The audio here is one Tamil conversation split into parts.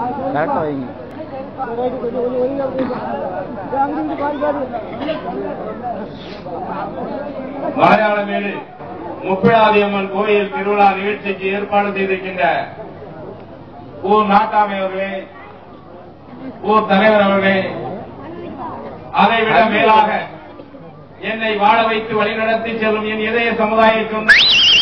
கரெக்டாக வைங்க மலையாளமேடு முப்பிடாதியம்மன் கோயில் திருவிழா நிகழ்ச்சிக்கு ஏற்பாடு செய்திருக்கின்ற ஊர் நாட்டாமை அவர்களே ஊர் தலைவர் அவர்களே அதைவிட மேலாக என்னை வாழ வைத்து வழிநடத்தி செல்லும் என் இதய சமுதாய சொந்த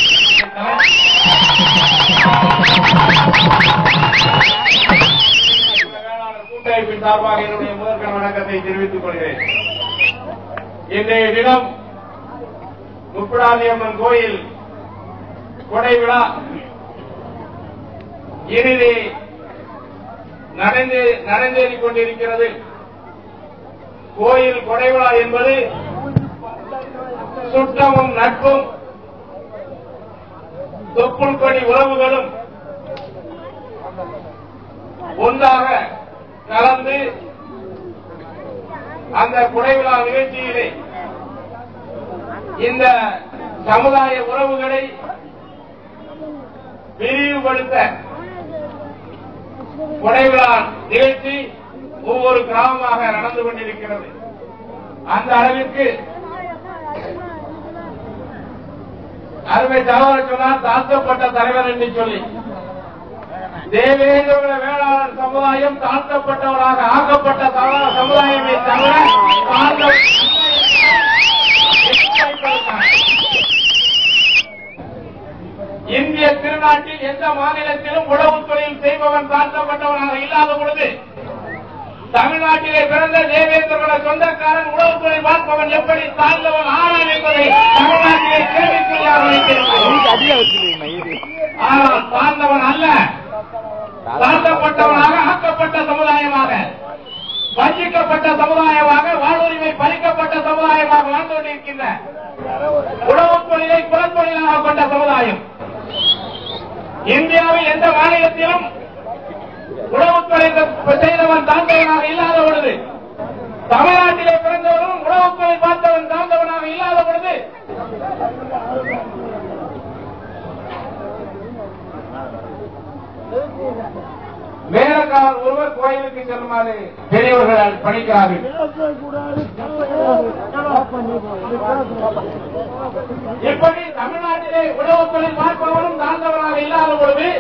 வேளாளர் கூட்டமைப்பின் சார்பாக என்னுடைய முதற்கண் வணக்கத்தை தெரிவித்துக் கொள்கிறேன் இன்றைய தினம் முப்பிடாதியம்மன் கோயில் கொடை விழா இறுதி நடந்து நடந்தேறிக் கொண்டிருக்கிறது கோயில் கொடை விழா என்பது சுற்றமும் நட்பும் தொப்புள் கொடி உறவுகளும் ஒன்றாக கலந்து அந்த கொடை விழா நிகழ்ச்சியிலே இந்த சமுதாய உறவுகளை விரிவுபடுத்த கொடைவிழா நிகழ்ச்சி ஒவ்வொரு கிராமமாக நடந்து கொண்டிருக்கிறது அந்த அளவிற்கு அருமை சகோதரர் சொன்னார் தாழ்த்தப்பட்ட தலைவர் என்று சொல்லி தேவேந்திர வேளாளர் சமுதாயம் தாழ்த்தப்பட்டவராக ஆக்கப்பட்ட சம- சமுதாயமே தவிர தாழ்ந்த இந்திய திருநாட்டில் எந்த மாநிலத்திலும் உழவு தொழில் செய்பவன் தாழ்த்தப்பட்டவனாக இல்லாத பொழுது தமிழ்நாட்டிலே பிறந்த தேவேந்திரகுல சொந்தக்காரன் உழவு தொழில் பார்ப்பவன் எப்படி தாழ்ந்தவன் ஆனான் என்பதை தமிழ்நாட்டிலே கேள்விக்குறியாக வைத்திருக்கிறார் அடியாக வச்சுருவீங்க இது ஆனால் தாழ்ந்தவன் அல்ல தாழ்த்தப்பட்டவனாக ஆக்கப்பட்ட சமுதாயமாக வஞ்சிக்கப்பட்ட சமுதாயமாக வாழ்வுரிமை பறிக்கப்பட்ட சமுதாயமாக வாழ்ந்து கொண்டிருக்கின்ற உழவு தொழிலை குலத்தொழிலாக கொண்ட சமுதாயம் இந்தியாவில் எந்த மாநிலத்திலும் உழவுத்துறை செய்தவன் தாழ்ந்தவனாக இல்லாத பொழுது தமிழ்நாட்டிலே பிறந்தவனும் உழவுத்துறை பார்த்தவன் தாழ்ந்தவனாக இல்லாத பொழுது வேலைக்காரர் ஒருவர் கோயிலுக்கு செல்லுமாறு பெரியவர்கள் பணிக்கிறார்கள் இப்படி தமிழ்நாட்டிலே உழவு தொழில் பார்ப்பவனும் தாழ்ந்தவனாக இல்லாத பொழுது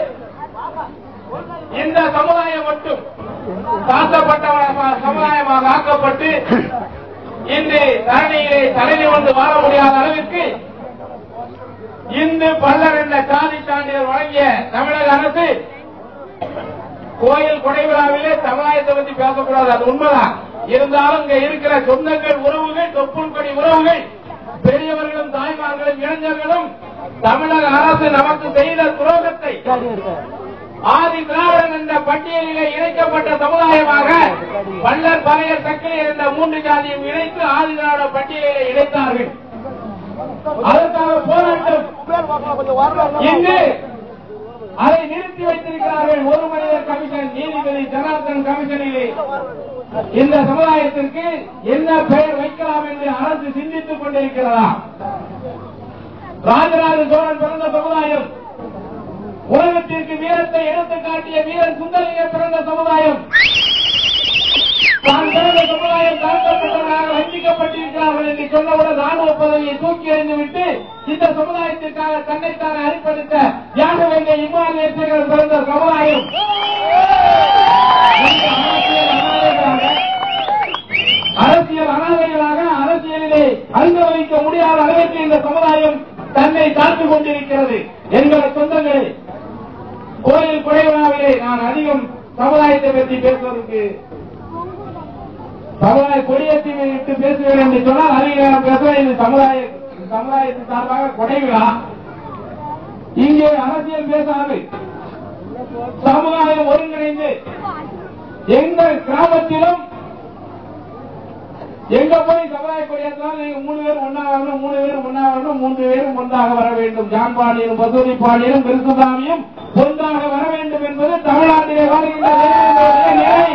இந்த சமுதாயம் மட்டும் தாழ்த்தப்பட்ட சமுதாயமாக ஆக்கப்பட்டு இன்று தரணியிலே தலைவி வந்து வாழ முடியாத அளவிற்கு இந்து பல்லர் என்ற சாதி சான்றிதழ் வழங்கிய தமிழக அரசு கோயில் கொடை விழாவிலே சமுதாயத்தை பத்தி பேசக்கூடாது அது உண்மைதான் இருந்தாலும் இங்க இருக்கிற சொந்தங்கள் உறவுகள் தொப்புள் கொடி உறவுகள் பெரியவர்களும் தாய்மார்களும் இளைஞர்களும் தமிழக அரசு நமக்கு செய்த துரோகத்தை ஆதி திராவிடன் என்ற பட்டியலிலே இணைக்கப்பட்ட சமுதாயமாக பல்லர் பறையர் சக்கிலியர் என்ற மூன்று ஜாதியும் இணைத்து ஆதி திராவிட பட்டியலிலே இணைத்தார்கள் அதற்காக போராட்டம் இன்று அதை நிறுத்தி வைத்திருக்கிறார்கள் ஒரு மனிதர் கமிஷன் நீதிபதி ஜனார்தன் கமிஷனிலே இந்த சமுதாயத்திற்கு என்ன பெயர் வைக்கலாம் என்று அரசு சிந்தித்துக் கொண்டிருக்கிறதா ராஜராஜ சோழன் பிறந்த சமுதாயம் உலகத்திற்கு வீரத்தை எடுத்து காட்டிய வீரன் சுந்தலிங்க பிறந்த சமுதாயம் தான் பிறந்த சமுதாயம் தாழ்த்தப்பட்டவர்களாக வஞ்சிக்கப்பட்டிருக்கிறார்கள் என்று சொன்னவுடன் ராணுவ பதவியை தூக்கி எறிந்துவிட்டு இந்த சமுதாயத்திற்காக தன்னைத்தானே அர்ப்பணித்த யாக வேண்டிய இம்மாநில பிறந்த சமுதாயம் இன்று அரசியல் அனாதைகளாக அரசியல் அனாதைகளாக அரசியலிலே அனுபவிக்க முடியாத அளவிற்கு இந்த சமுதாயம் தன்னை தாழ்த்துக் கொண்டிருக்கிறது எங்கள் சொந்தங்களே கோயில் குறைவிழாவிலே நான் அதிகம் சமுதாயத்தை பற்றி பேசுவதற்கு சமுதாய கொடியேற்றி விட்டு பேசுவேன் என்று சொன்னால் அதிகம் பேசுவேன் இது சமுதாய சமுதாயத்தின் சார்பாக கொடைவிழா இங்கே அரசியல் பேசாது சமுதாயம் ஒருங்கிணைந்து எந்த கிராமத்திலும் எங்க போய் சமுதாய கொடியேற்றினால் நீங்க மூணு பேரும் ஒன்னா வரணும் மூணு பேரும் ஒன்னா வரணும் மூன்று பேரும் ஒன்றாக வர வேண்டும் ஜான்பாண்டியும் பசுரி பாண்டியனும் கிருஷ்ணசாமியும் ஒன்றாக வர வேண்டும் என்பது தமிழ்நாட்டிலே வாழ்கின்ற ஜனங்களுடைய நிலை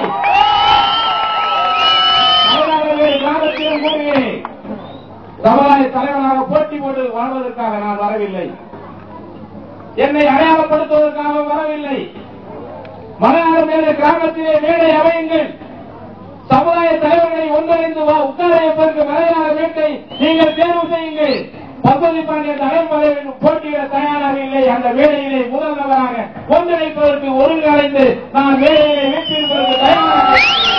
தமிழ்நாட்டிலே கிராமத்திலும் கூறுகிறேன் சமுதாய தலைவனாக போட்டி போட்டு வாழ்வதற்காக நான் வரவில்லை என்னை அடையாளப்படுத்துவதற்காக வரவில்லை மலையாள மேலே கிராமத்திலே மேடை அமையுங்கள் சமுதாய தலைவர்களை ஒன்றிணைந்து வா உட்கார வைப்பதற்கு மலையாள வீட்டை நீங்கள் தேர்வு செய்யுங்கள் பசுதி பாண்டிய தலைமுறையில் போட்டியிட தயாராக இல்லை அந்த வேலையிலே முதல் நபராக ஒன்றிணைப்பதற்கு ஒருங்கிணைந்து நான் வேலையை வீட்டிருப்பதற்கு தயாராக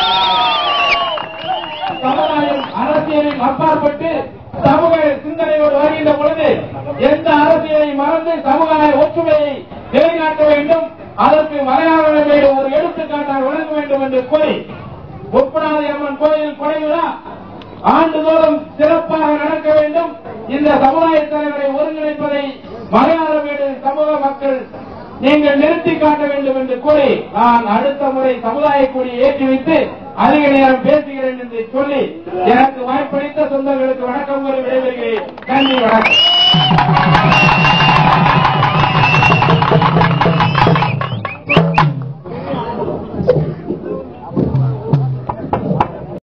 சமுதாயம் அரசியலில் அப்பாற்பட்டு சமூக சிந்தனையோடு வருகின்ற பொழுது எந்த அரசியலை மறந்து சமுதாய ஒற்றுமையை நிலைநாட்ட வேண்டும் அதற்கு மலையாள மீது ஒரு எடுத்துக்காட்டாக விளங்க வேண்டும் என்று கூறி முப்படாதி அம்மன் கோயில் கொடை விழா ஆண்டுதோறும் சிறப்பாக நடக்க வேண்டும் இந்த சமுதாய தலைவரை ஒருங்கிணைப்பதை மலையாள வீடு சமூக மக்கள் நீங்கள் நிறுத்தி காட்ட வேண்டும் என்று கூறி நான் அடுத்த முறை சமுதாய கொடியை ஏற்றி வைத்து அதிக நேரம் பேசுகிறேன் என்று சொல்லி எனக்கு வாய்ப்பளித்த சொந்தங்களுக்கு வணக்கம் கூறி விடைபெறுகிறேன் நன்றி வணக்கம்